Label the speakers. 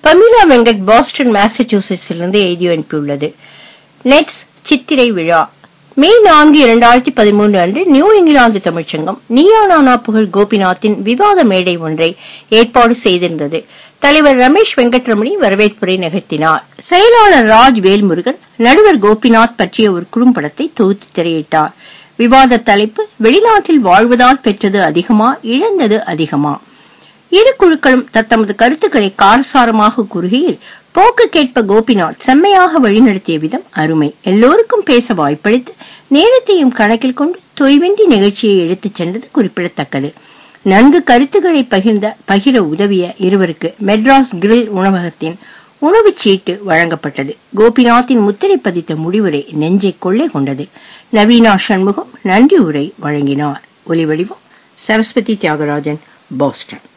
Speaker 1: Pamela Venkat Boston மாசச்சூசெட்ஸிலிருந்து எழுதி அனுப்பியுள்ளது nets சித்திரை விழா மே நான்கு இரண்டாயிரத்தி பதிமூன்று அன்று நியூ இங்கிலாந்து தமிழ்ச்சங்கம் நீயானானா புகழ் கோபிநாத்தின் விவாத மேடை ஒன்றை ஏற்பாடு செய்திருந்தது தலைவர் ரமேஷ் வெங்கட்ரமணி வரவேற்புரை நிகழ்த்தினார் செயலாளர் ராஜ் வேல்முருகன் நடுவர் கோபிநாத் பற்றிய ஒரு குறும்படத்தை தொகுத்து திரையிட்டார் விவாத தலைப்பு வெளிநாட்டில் வாழ்வதால் பெற்றது அதிகமா இழந்தது அதிகமா இரு குழுக்களும் தத்தமது கருத்துக்களை காரசாரமாக கூறுகையில் போக்கு கேட்ப கோபிநாத் செம்மையாக வழிநடத்திய விதம் அருமை எல்லோருக்கும் பேச வாய்ப்பளித்து நேரத்தையும் கணக்கில் கொண்டு தொய்வின்றி நிகழ்ச்சியை எடுத்துச் சென்றது குறிப்பிடத்தக்கது நன்கு கருத்துக்களை பகிர்ந்த பகிர உதவிய இருவருக்கு மெட்ராஸ் கிரில் உணவகத்தின் உணவுச் சீட்டு வழங்கப்பட்டது கோபிநாத்தின் முத்திரை பதித்த முடிவுரை நெஞ்சை கொள்ளை கொண்டது நவீனா சண்முகம் நன்றி உரை வழங்கினார் ஒலிவடிவம் சரஸ்வதி தியாகராஜன் பாஸ்டன்